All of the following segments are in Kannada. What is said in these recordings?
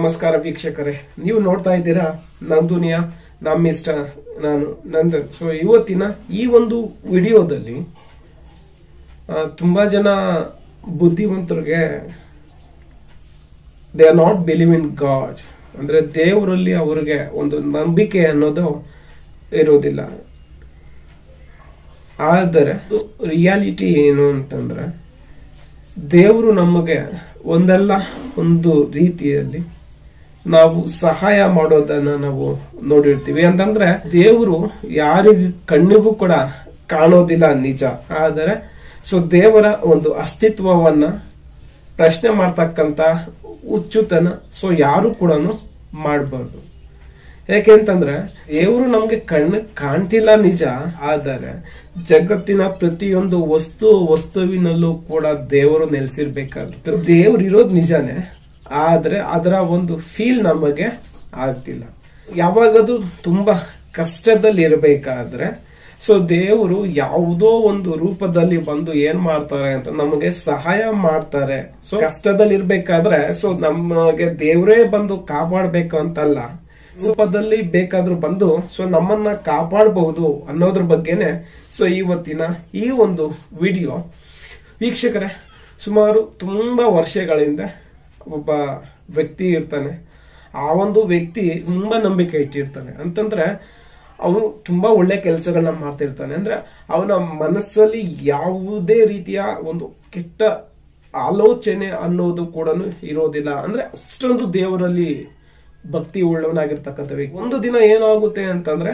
ನಮಸ್ಕಾರ ವೀಕ್ಷಕರೇ ನೀವು ನೋಡ್ತಾ ಇದ್ದೀರಾ ನಂದುನಿಯ ನಮ್ಮಿಷ್ಟ ನಾನು ನಂದನ್ ಸೊ ಇವತ್ತಿನ ಈ ಒಂದು ವಿಡಿಯೋದಲ್ಲಿ ಆ, ತುಂಬಾ ಜನ ಬುದ್ಧಿವಂತರಿಗೆ they are not believe in God ಅಂದ್ರೆ ದೇವರಲ್ಲಿ ಅವರಿಗೆ ಒಂದು ನಂಬಿಕೆ ಅನ್ನೋದು ಇರೋದಿಲ್ಲ ಆದರೆ ರಿಯಾಲಿಟಿ ಏನು ಅಂತಂದ್ರೆ ದೇವರು ನಮಗೆ ಒಂದಲ್ಲ ಒಂದು ರೀತಿಯಲ್ಲಿ ನಾವು ಸಹಾಯ ಮಾಡೋದನ್ನ ನಾವು ನೋಡಿರ್ತೀವಿ ಅಂತಂದ್ರೆ ದೇವರು ಯಾರಿಗೂ ಕಣ್ಣಿಗೂ ಕೂಡ ಕಾಣೋದಿಲ್ಲ ನಿಜ ಆದರೆ ಸೊ ದೇವರ ಒಂದು ಅಸ್ತಿತ್ವವನ್ನ ಪ್ರಶ್ನೆ ಮಾಡ್ತಕ್ಕಂತ ಹುಚ್ಚುತನ ಸೊ ಯಾರು ಕೂಡ ಮಾಡಬಾರ್ದು ಯಾಕೆಂತಂದ್ರೆ ದೇವರು ನಮ್ಗೆ ಕಣ್ಣು ಕಾಣ್ತಿಲ್ಲ ನಿಜ ಆದರೆ ಜಗತ್ತಿನ ಪ್ರತಿಯೊಂದು ವಸ್ತು ವಸ್ತುವಿನಲ್ಲೂ ಕೂಡ ದೇವರು ನೆಲೆಸಿರ್ಬೇಕಾದ್ರೆ ದೇವ್ರು ಇರೋದು ನಿಜಾನೇ ಆದ್ರೆ ಅದರ ಒಂದು ಫೀಲ್ ನಮಗೆ ಆಗ್ತಿಲ್ಲ ಯಾವಾಗದು ತುಂಬಾ ಕಷ್ಟದಲ್ಲಿ ಇರಬೇಕಾದ್ರೆ ಸೊ ದೇವರು ಯಾವುದೋ ಒಂದು ರೂಪದಲ್ಲಿ ಬಂದು ಏನ್ ಮಾಡ್ತಾರೆ ಅಂತ ನಮಗೆ ಸಹಾಯ ಮಾಡ್ತಾರೆ ಸೊ ಕಷ್ಟದಲ್ಲಿ ಇರ್ಬೇಕಾದ್ರೆ ಸೊ ನಮಗೆ ದೇವರೇ ಬಂದು ಕಾಪಾಡ್ಬೇಕು ಅಂತಲ್ಲ ರೂಪದಲ್ಲಿ ಬೇಕಾದ್ರೂ ಬಂದು ಸೊ ನಮ್ಮನ್ನ ಕಾಪಾಡಬಹುದು ಅನ್ನೋದ್ರ ಬಗ್ಗೆನೆ ಸೊ ಇವತ್ತಿನ ಈ ಒಂದು ವಿಡಿಯೋ ವೀಕ್ಷಕರೇ ಸುಮಾರು ತುಂಬಾ ವರ್ಷಗಳಿಂದ ಒಬ್ಬ ವ್ಯಕ್ತಿ ಇರ್ತಾನೆ ಆ ಒಂದು ವ್ಯಕ್ತಿ ತುಂಬಾ ನಂಬಿಕೆ ಇಟ್ಟಿರ್ತಾನೆ ಅಂತಂದ್ರೆ ಅವನು ತುಂಬಾ ಒಳ್ಳೆ ಕೆಲಸಗಳನ್ನ ಮಾಡ್ತಿರ್ತಾನೆ ಅಂದ್ರೆ ಅವನ ಮನಸ್ಸಲ್ಲಿ ಯಾವುದೇ ರೀತಿಯ ಒಂದು ಕೆಟ್ಟ ಆಲೋಚನೆ ಅನ್ನೋದು ಕೂಡ ಇರೋದಿಲ್ಲ ಅಂದ್ರೆ ಅಷ್ಟೊಂದು ದೇವರಲ್ಲಿ ಭಕ್ತಿ ಉಳ್ಳವನಾಗಿರ್ತಕ್ಕಂಥ ವ್ಯಕ್ತಿ ಒಂದು ದಿನ ಏನಾಗುತ್ತೆ ಅಂತಂದ್ರೆ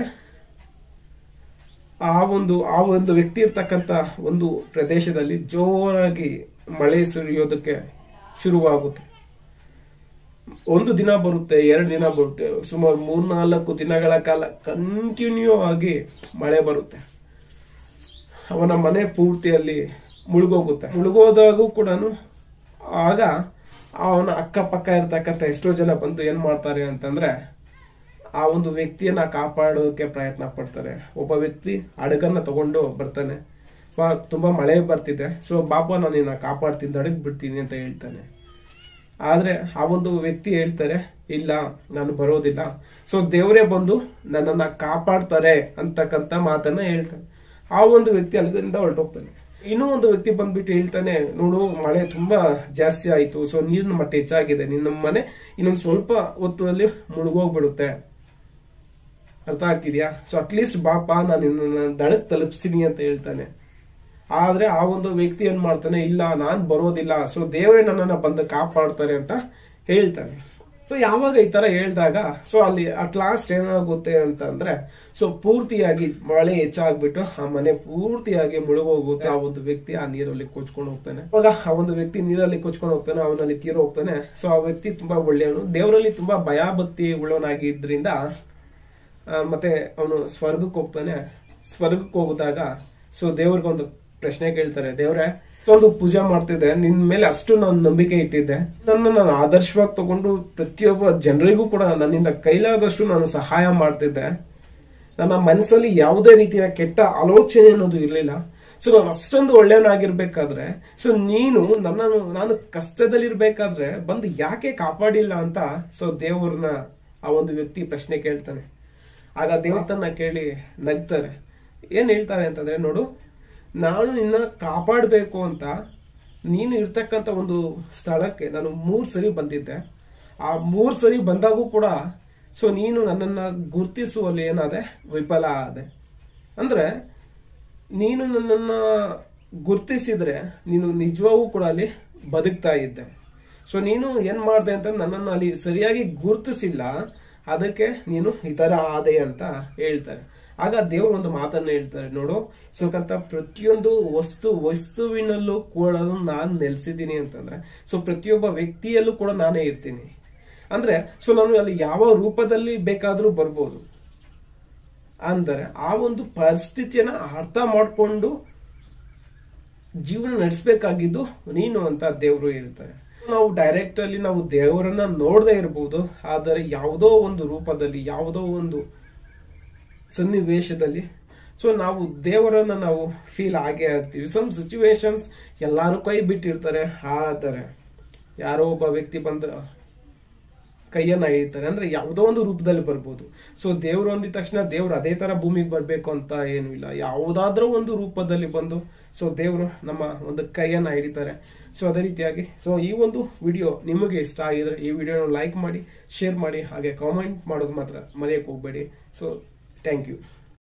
ಆ ಒಂದು ಆ ಒಂದು ವ್ಯಕ್ತಿ ಇರ್ತಕ್ಕಂಥ ಒಂದು ಪ್ರದೇಶದಲ್ಲಿ ಜೋರಾಗಿ ಮಳೆ ಸುರಿಯೋದಕ್ಕೆ ಶುರುವಾಗುತ್ತೆ ಒಂದು ದಿನ ಬರುತ್ತೆ ಎರಡು ದಿನ ಬರುತ್ತೆ ಸುಮಾರು ಮೂರ್ನಾಲ್ಕು ದಿನಗಳ ಕಾಲ ಕಂಟಿನ್ಯೂ ಆಗಿ ಮಳೆ ಬರುತ್ತೆ ಅವನ ಮನೆ ಪೂರ್ತಿಯಲ್ಲಿ ಮುಳುಗೋಗುತ್ತೆ ಮುಳುಗೋದಾಗೂ ಕೂಡ ಆಗ ಅವನ ಅಕ್ಕಪಕ್ಕ ಇರ್ತಕ್ಕಂಥ ಎಷ್ಟೋ ಜನ ಬಂದು ಏನ್ ಮಾಡ್ತಾರೆ ಅಂತಂದ್ರೆ ಆ ಒಂದು ವ್ಯಕ್ತಿಯನ್ನ ಕಾಪಾಡೋಕೆ ಪ್ರಯತ್ನ ಪಡ್ತಾರೆ ಒಬ್ಬ ವ್ಯಕ್ತಿ ಹಡಗನ್ನ ತಗೊಂಡು ಬರ್ತಾನೆ ವಾ, ತುಂಬಾ ಮಳೆ ಬರ್ತಿದೆ ಸೊ ಬಾಬಾ ನಾನು ನಿನ್ನ ಕಾಪಾಡ್ತೀನಿ ಹಡಗ್ ಬಿಡ್ತೀನಿ ಅಂತ ಹೇಳ್ತಾನೆ ಆದ್ರೆ ಆ ಒಂದು ವ್ಯಕ್ತಿ ಹೇಳ್ತಾರೆ ಇಲ್ಲ ನಾನು ಬರೋದಿಲ್ಲ ಸೊ ದೇವರೇ ಬಂದು ನನ್ನನ್ನ ಕಾಪಾಡ್ತಾರೆ ಅಂತಕ್ಕಂತ ಮಾತನ್ನ ಹೇಳ್ತಾನೆ ಆ ಒಂದು ವ್ಯಕ್ತಿ ಅಲ್ಲಿಂದ ಹೊರಟೋಗ್ತಾನೆ ಇನ್ನೂ ಒಂದು ವ್ಯಕ್ತಿ ಬಂದ್ಬಿಟ್ಟು ಹೇಳ್ತಾನೆ ನೋಡು ಮಳೆ ತುಂಬಾ ಜಾಸ್ತಿ ಆಯ್ತು ಸೊ ನೀರಿನ ಮಟ್ಟ ಹೆಚ್ಚಾಗಿದೆ ನಿನ್ನ ಮನೆ ಇನ್ನೊಂದು ಸ್ವಲ್ಪ ಹೊತ್ತಲ್ಲಿ ಮುಳುಗೋಗ್ಬಿಡುತ್ತೆ ಅರ್ಥ ಆಗ್ತಿದ್ಯಾ ಸೊ ಅಟ್ಲೀಸ್ಟ್ ಬಾಪ ನಾನು ನಿನ್ನ ದಡಕ್ ತಲುಪಿಸ್ತೀನಿ ಅಂತ ಹೇಳ್ತಾನೆ ಆದ್ರೆ ಆ ಒಂದು ವ್ಯಕ್ತಿ ಏನ್ ಮಾಡ್ತಾನೆ ಇಲ್ಲ ನಾನ್ ಬರೋದಿಲ್ಲ ಸೊ ದೇವರೇ ನನ್ನನ್ನ ಬಂದು ಕಾಪಾಡ್ತಾರೆ ಅಂತ ಹೇಳ್ತಾನೆ ಸೊ ಯಾವಾಗ ಈ ತರ ಹೇಳ್ದಾಗ ಸೊ ಅಲ್ಲಿ ಅಟ್ ಲಾಸ್ಟ್ ಏನಾಗುತ್ತೆ ಅಂತಂದ್ರೆ ಸೊ ಪೂರ್ತಿಯಾಗಿ ಮಳೆ ಹೆಚ್ಚಾಗ್ಬಿಟ್ಟು ಆ ಮನೆ ಪೂರ್ತಿಯಾಗಿ ಮುಳುಗೋಗುತ್ತೆ ಆ ಒಂದು ವ್ಯಕ್ತಿ ಆ ನೀರಲ್ಲಿ ಕೊಚ್ಕೊಂಡು ಹೋಗ್ತಾನೆ ಅವಾಗ ಆ ಒಂದು ವ್ಯಕ್ತಿ ನೀರಲ್ಲಿ ಕೊಚ್ಕೊಂಡು ಹೋಗ್ತಾನೆ ಅವನಲ್ಲಿ ತೀರ ಹೋಗ್ತಾನೆ ಸೊ ಆ ವ್ಯಕ್ತಿ ತುಂಬಾ ಒಳ್ಳೆಯವನು ದೇವರಲ್ಲಿ ತುಂಬಾ ಭಯಭಕ್ತಿ ಉಳ್ಳವನಾಗಿದ್ರಿಂದ ಆ, ಮತ್ತೆ ಅವನು ಸ್ವರ್ಗಕ್ಕೆ ಹೋಗ್ತಾನೆ ಸ್ವರ್ಗಕ್ಕೆ ಹೋಗಿದಾಗ ಸೊ ದೇವ್ರಿಗೆ ಒಂದು ಪ್ರಶ್ನೆ ಕೇಳ್ತಾರೆ ದೇವ್ರೆ ಒಂದು ಪೂಜೆ ಮಾಡ್ತಿದ್ದೆ ನಿನ್ ಮೇಲೆ ಅಷ್ಟು ನಾನು ನಂಬಿಕೆ ಇಟ್ಟಿದ್ದೆ ನನ್ನ ನಾನು ಆದರ್ಶವಾಗಿ ತಗೊಂಡು ಪ್ರತಿಯೊಬ್ಬ ಜನರಿಗೂ ಕೂಡ ನನ್ನಿಂದ ಕೈಲಾದಷ್ಟು ನಾನು ಸಹಾಯ ಮಾಡ್ತಿದ್ದೆ ನನ್ನ ಮನಸ್ಸಲ್ಲಿ ಯಾವುದೇ ರೀತಿಯ ಕೆಟ್ಟ ಆಲೋಚನೆ ಅನ್ನೋದು ಇರಲಿಲ್ಲ ಸೊ ನಾನು ಅಷ್ಟೊಂದು ಒಳ್ಳೆಯವನಾಗಿರ್ಬೇಕಾದ್ರೆ ಸೊ ನೀನು ನನ್ನನ್ನು ನಾನು ಕಷ್ಟದಲ್ಲಿರ್ಬೇಕಾದ್ರೆ ಬಂದು ಯಾಕೆ ಕಾಪಾಡಿಲ್ಲ ಅಂತ ಸೊ ದೇವ್ರನ್ನ ಆ ಒಂದು ವ್ಯಕ್ತಿ ಪ್ರಶ್ನೆ ಕೇಳ್ತಾನೆ ಆಗ ದೇವತನ್ನ ಕೇಳಿ ನಗ್ತಾರೆ ಏನ್ ಹೇಳ್ತಾರೆ ಅಂತಂದ್ರೆ ನೋಡು ನಾನು ನಿನ್ನ ಕಾಪಾಡಬೇಕು ಅಂತ ನೀನು ಇರ್ತಕ್ಕಂಥ ಒಂದು ಸ್ಥಳಕ್ಕೆ ನಾನು ಮೂರ್ ಸರಿ ಬಂದಿದ್ದೆ ಆ ಮೂರ್ ಸರಿ ಬಂದಾಗೂ ಕೂಡ ಸೊ ನೀನು ನನ್ನನ್ನ ಗುರ್ತಿಸುವಲ್ಲಿ ಏನಾದೆ ವಿಫಲ ಆದೆ ಅಂದ್ರೆ ನೀನು ನನ್ನನ್ನ ಗುರ್ತಿಸಿದ್ರೆ ನೀನು ನಿಜವಾಗೂ ಕೂಡ ಅಲ್ಲಿ ಬದುಕ್ತಾ ಇದ್ದೆ ಸೊ ನೀನು ಏನ್ ಮಾಡ್ದೆ ಅಂತ ನನ್ನನ್ನು ಅಲ್ಲಿ ಸರಿಯಾಗಿ ಗುರ್ತಿಸಿಲ್ಲ ಅದಕ್ಕೆ ನೀನು ಈ ತರ ಆದೆ ಅಂತ ಹೇಳ್ತಾರೆ ಆಗ ದೇವರು ಒಂದು ಮಾತನ್ನ ಹೇಳ್ತಾರೆ ನೋಡು ಸುಖಂತ ಪ್ರತಿಯೊಂದು ವಸ್ತು ವಸ್ತುವಿನಲ್ಲೂ ಕೂಡ ನಾನು ನೆಲೆಸಿದ್ದೀನಿ ಅಂತಂದ್ರೆ ಸೊ ಪ್ರತಿಯೊಬ್ಬ ವ್ಯಕ್ತಿಯಲ್ಲೂ ಕೂಡ ನಾನೇ ಇರ್ತೀನಿ ಅಂದ್ರೆ ಸೊ ನಾನು ಅಲ್ಲಿ ಯಾವ ರೂಪದಲ್ಲಿ ಬೇಕಾದ್ರೂ ಬರ್ಬೋದು ಅಂದರೆ ಆ ಒಂದು ಪರಿಸ್ಥಿತಿಯನ್ನ ಅರ್ಥ ಮಾಡಿಕೊಂಡು ಜೀವನ ನಡೆಸಬೇಕಾಗಿದ್ದು ನೀನು ಅಂತ ದೇವರು ಹೇಳ್ತಾರೆ ನಾವು ಡೈರೆಕ್ಟ್ ಅಲ್ಲಿ ನಾವು ದೇವರನ್ನ ನೋಡದೇ ಇರಬಹುದು ಆದರೆ ಯಾವುದೋ ಒಂದು ರೂಪದಲ್ಲಿ ಯಾವುದೋ ಒಂದು ಸನ್ನಿವೇಶದಲ್ಲಿ ಸೊ ನಾವು ದೇವರನ್ನ ನಾವು ಫೀಲ್ ಆಗೇ ಆಗ್ತೀವಿ ಸಮ್ ಸಿಚುವೇಶನ್ಸ್ ಎಲ್ಲಾರು ಕೈ ಬಿಟ್ಟಿರ್ತಾರೆ ಆದರೆ ಯಾರೋ ಒಬ್ಬ ವ್ಯಕ್ತಿ ಬಂದ ಕೈಯನ್ನ ಹಿಡಿತಾರೆ ಅಂದ್ರೆ ಯಾವುದೋ ಒಂದು ರೂಪದಲ್ಲಿ ಬರ್ಬೋದು ಸೊ ದೇವ್ರು ಅಂದಿದ ತಕ್ಷಣ ದೇವ್ರು ಅದೇ ತರ ಭೂಮಿಗೆ ಬರ್ಬೇಕು ಅಂತ ಏನು ಇಲ್ಲ ಯಾವುದಾದ್ರೂ ಒಂದು ರೂಪದಲ್ಲಿ ಬಂದು ಸೊ ದೇವರು ನಮ್ಮ ಒಂದು ಕೈಯನ್ನ ಹಿಡಿತಾರೆ ಸೊ ಅದೇ ರೀತಿಯಾಗಿ ಸೊ ಈ ಒಂದು ವಿಡಿಯೋ ನಿಮಗೆ ಇಷ್ಟ ಆಗಿದ್ರೆ ಈ ವಿಡಿಯೋನ ಲೈಕ್ ಮಾಡಿ ಶೇರ್ ಮಾಡಿ ಹಾಗೆ ಕಾಮೆಂಟ್ ಮಾಡೋದು ಮಾತ್ರ ಮರೆಯಕ್ಕೆ ಹೋಗ್ಬೇಡಿ ಸೊ ಥ್ಯಾಂಕ್ ಯು